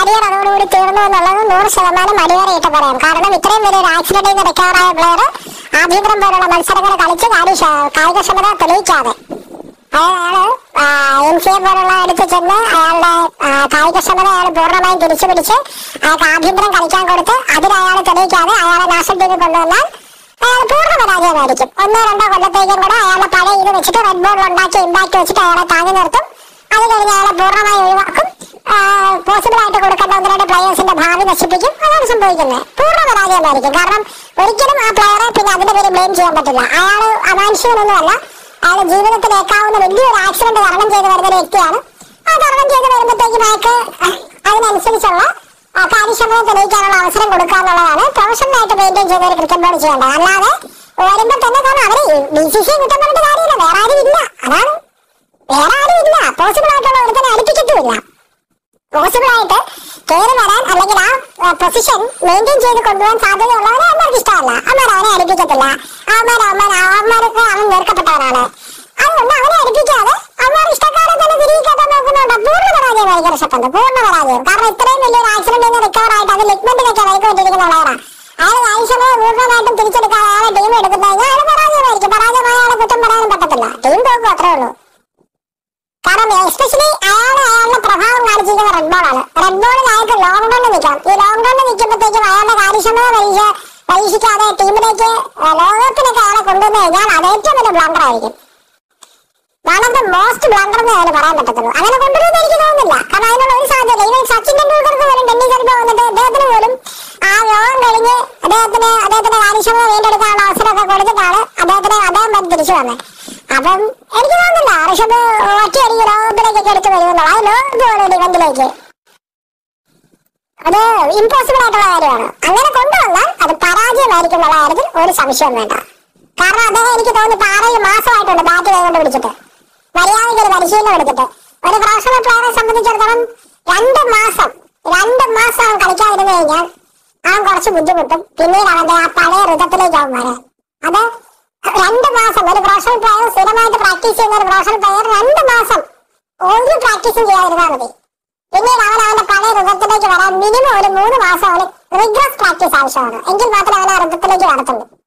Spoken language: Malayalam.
കരിയർ അതോടുകൂടി തീർന്നു എന്നുള്ളത് നൂറ് ശതമാനം അടിവരയിട്ട് പറയാം കാരണം ഇത്രയും വലിയൊരു ആക്സിഡന്റിൽ നിന്ന് റിക്കവർ ആയ പ്ലെയർ ആഭ്യന്തരം പോലുള്ള മത്സരങ്ങൾ കളിച്ച് കാര്യ- കായികക്ഷമത തെളിയിക്കാതെ അയാള് എം സി എ പോലുള്ള അടുത്ത് ചെന്ന് അയാളുടെ ആ, കായികക്ഷമത അയാൾ പൂർണ്ണമായും തിരിച്ചു പിടിച്ച് അയാൾക്ക് ആഭ്യന്തരം കളിക്കാൻ കൊടുത്ത് അതിൽ അയാൾ തെളിയിക്കാതെ അയാളെ നാഷണൽ ടീമിൽ കൊണ്ടുവന്നാൽ അയാൾ പൂർണ്ണ പരാജയമായിരിക്കും ഒന്നോ രണ്ടോ കൊല്ലത്തേക്കും കൂടെ അയാളുടെ പഴയ ഇത് വെച്ചിട്ട് റെഡ് ബോൾ ഉണ്ടാക്കി ഇമ്പാക്ട് വെച്ചിട്ട് അയാളെ താങ്ങി നിർത്തും അത് കഴിഞ്ഞ് അയാളെ പൂർണ്ണമായി ഒഴിവാക്കും പോസിബിൾ ആയിട്ട് കൊടുക്കേണ്ട ഒന്ന് രണ്ട് പ്ലേയേഴ്സിന്റെ ഭാവി നശിപ്പിക്കും അതാണ് സംഭവിക്കുന്നത് പൂർണ്ണ പരാജയമായിരിക്കും കാരണം ഒരിക്കലും ആ പ്ലെയറെ പിന്നെ അതിന്റെ പേര് ബ്ലെയിം ചെയ്യാൻ പറ്റില്ല അയാൾ അമാനുഷികനൊന്നുമല്ല അയാൾ ജീവിതത്തിൽ ഏക്കാവുന്ന വലിയൊരു ആക്സിഡന്റ് തരണം ചെയ്ത് വരുന്ന ഒരു വ്യക്തിയാണ് ആ തരണം ചെയ്ത് വരുമ്പോഴത്തേക്കും അയാൾക്ക് അതിനനുസരിച്ചുള്ള ആ, കാര്യക്ഷമത തെളിയിക്കാനുള്ള അവസരം കൊടുക്കുക എന്നുള്ളതാണ് പ്രൊഫഷണലായിട്ട് മെയിൻറ്റെയിൻ ചെയ്ത ഒരു ക്രിക്കറ്റ് ബോർഡ് ചെയ്യേണ്ടത് അല്ലാതെ വരുമ്പോൾ തന്നെ കാരണം അവര് ബി സി സി കുറ്റം പറഞ്ഞിട്ട് കാര്യമില്ല വേറെ ആരും ഇല്ല അതാണ് വേറെ ആരും ഇല്ല പോസിബിൾ ആയിട്ടുള്ള ഒരുത്തനെ അടുപ്പിച്ചിട്ടുമില്ല പോസിബിൾ ആയിട്ട് കയറി വരാൻ അല്ലെങ്കിൽ ആ പൊസിഷൻ മെയിൻറ്റെയിൻ ചെയ്ത് കൊണ്ടുപോകാൻ സാധ്യതയുള്ളവരെ അമ്മർക്ക് ഇഷ്ടമല്ല അമ്മ അവനെ അടുപ്പിക്കത്തില്ല അവന്മാർ അവന്മാർ അവന്മാർക്ക് അവൻ വെറുക്കപ്പെട്ടവനാണ് അതുകൊണ്ട് അവനെ അടുപ്പിക്കാതെ അവന്മാർ ഇഷ്ടക്കാരെ തന്നെ തിരികെ കേട്ടാൻ നോക്കുന്നുണ്ട് പൂർണ്ണ പരാജയമായിരിക്കും ഋഷഭ് പൂർണ്ണ പരാജയം കാരണം ഇത്രയും വലിയൊരു ആക്സിഡന്റിൽ നിന്ന് റിക്കവർ ആയിട്ട് അത് ലിഗ്മെന്റിനൊക്കെ വൈകൊണ്ടിരിക്കുന്ന പ്ലെയറാണ് അയാൾ കാര്യക്ഷമത പൂർണ്ണമായിട്ടും തിരിച്ചെടുക്കാതെ അയാളെ ടീം എടുക്കുന്ന കഴിഞ്ഞാൽ അയാൾ പരാജയമായിരിക്കും പരാജയമായ ആളെ കുറ്റം പറയാനും പറ്റത്തില്ല ടീം തോക്കും അത്രേ ഉള്ളൂ കാരണം എസ്പെഷ്യലി അയാൾ അയാളുടെ പ്രഭാവം കാണിച്ചിരിക്കുന്ന റെഡ് ബോൾ ആണ് റെഡ് ബോളിൽ അയാൾക്ക് ലോങ് റണ്ണിൽ നിൽക്കണം ഈ ലോങ് റണ്ണിൽ നിൽക്കുമ്പോഴത്തേക്കും അയാളുടെ കാര്യക്ഷമത പരീക്ഷ പരീക്ഷിക്കാതെ ടീമിലേക്ക് ലോകകപ്പിലേക്ക് അയാളെ കൊണ്ടുവന്നു കഴിഞ്ഞാൽ അത് ഏറ്റവും വലിയ ബ്ലണ്ടർ ആയിരിക്കും one of the most blunder എന്ന് അതിന് പറയാൻ പറ്റത്തുള്ളൂ അങ്ങനെ കൊണ്ടുവരുമെന്ന് എനിക്ക് തോന്നുന്നില്ല കാരണം അതിനുള്ള ഒരു സാധ്യത ഇവൻ സച്ചിൻ ടെണ്ടുൽക്കർക്ക് പോലും ഡൽഹി ചെറുപ്പം വന്നിട്ട് അദ്ദേഹത്തിന് പോലും ആ യോഗം കഴിഞ്ഞ് അദ്ദേഹത്തിന് അദ്ദേഹത്തിന്റെ കാര്യക്ഷമത വീണ്ടെടുക്കാനുള്ള അവസരമൊക്കെ കൊടുത്തിട്ടാണ് അദ്ദേഹത്തിന് അദ്ദേഹം വന്ന് തിരിച്ചു വന്നത് അപ്പം എനിക്ക് തോന്നുന്നില്ല ഋഷഭ് ഒറ്റയടിക്ക് ലോകകപ്പിലേക്കൊക്കെ എടുത്തു വരുമെന്നുള്ള അത് ലോകകപ്പ് പോലെ ഇവന്റിലേക്ക് അത് ഇമ്പോസിബിൾ ആയിട്ടുള്ള കാര്യമാണ് അങ്ങനെ കൊണ്ടുവന്നാൽ അത് പരാജയമായിരിക്കും എന്നുള്ള കാര്യത്തിൽ ഒരു സംശയവും വേണ്ട കാരണം അദ്ദേഹം എനിക്ക് തോന്നുന്നു ഇപ്പൊ ആറേഴ് മാസമായിട്ടുണ്ട് ബാറ്റ് കൈകൊണ്ട് പിടിച്ചിട്ട് മര്യാദയ്ക്ക് ഒരു പരിശീലനം എടുത്തിട്ട് ഒരു പ്രൊഫഷണൽ പ്ലെയറെ സംബന്ധിച്ചിടത്തോളം രണ്ട് മാസം രണ്ട് മാസം അവൻ കളിക്കാതിരുന്നു കഴിഞ്ഞാൽ അവൻ കുറച്ച് ബുദ്ധിമുട്ടും പിന്നീട് അവന്റെ ആ പഴയ ഋതത്തിലേക്ക് അവൻ വരാൻ അത് രണ്ട് മാസം ഒരു പ്രൊഫഷണൽ പ്ലെയർ സ്ഥിരമായിട്ട് പ്രാക്ടീസ് ചെയ്യുന്ന ഒരു പ്രൊഫഷണൽ പ്ലെയർ രണ്ട് മാസം ഒരു പ്രാക്ടീസും ചെയ്യാതിരുന്നാൽ മതി പിന്നീട് അവൻ അവന്റെ പഴയ ഋതത്തിലേക്ക് വരാൻ മിനിമം ഒരു മൂന്ന് മാസം അവന് റിഗ്രസ് പ്രാക്ടീസ് ആവശ്യമാണ് എങ്കിൽ മാത്രമേ അവൻ ആ ഋതത്തിലേക്ക് വരത്തുള്ളൂ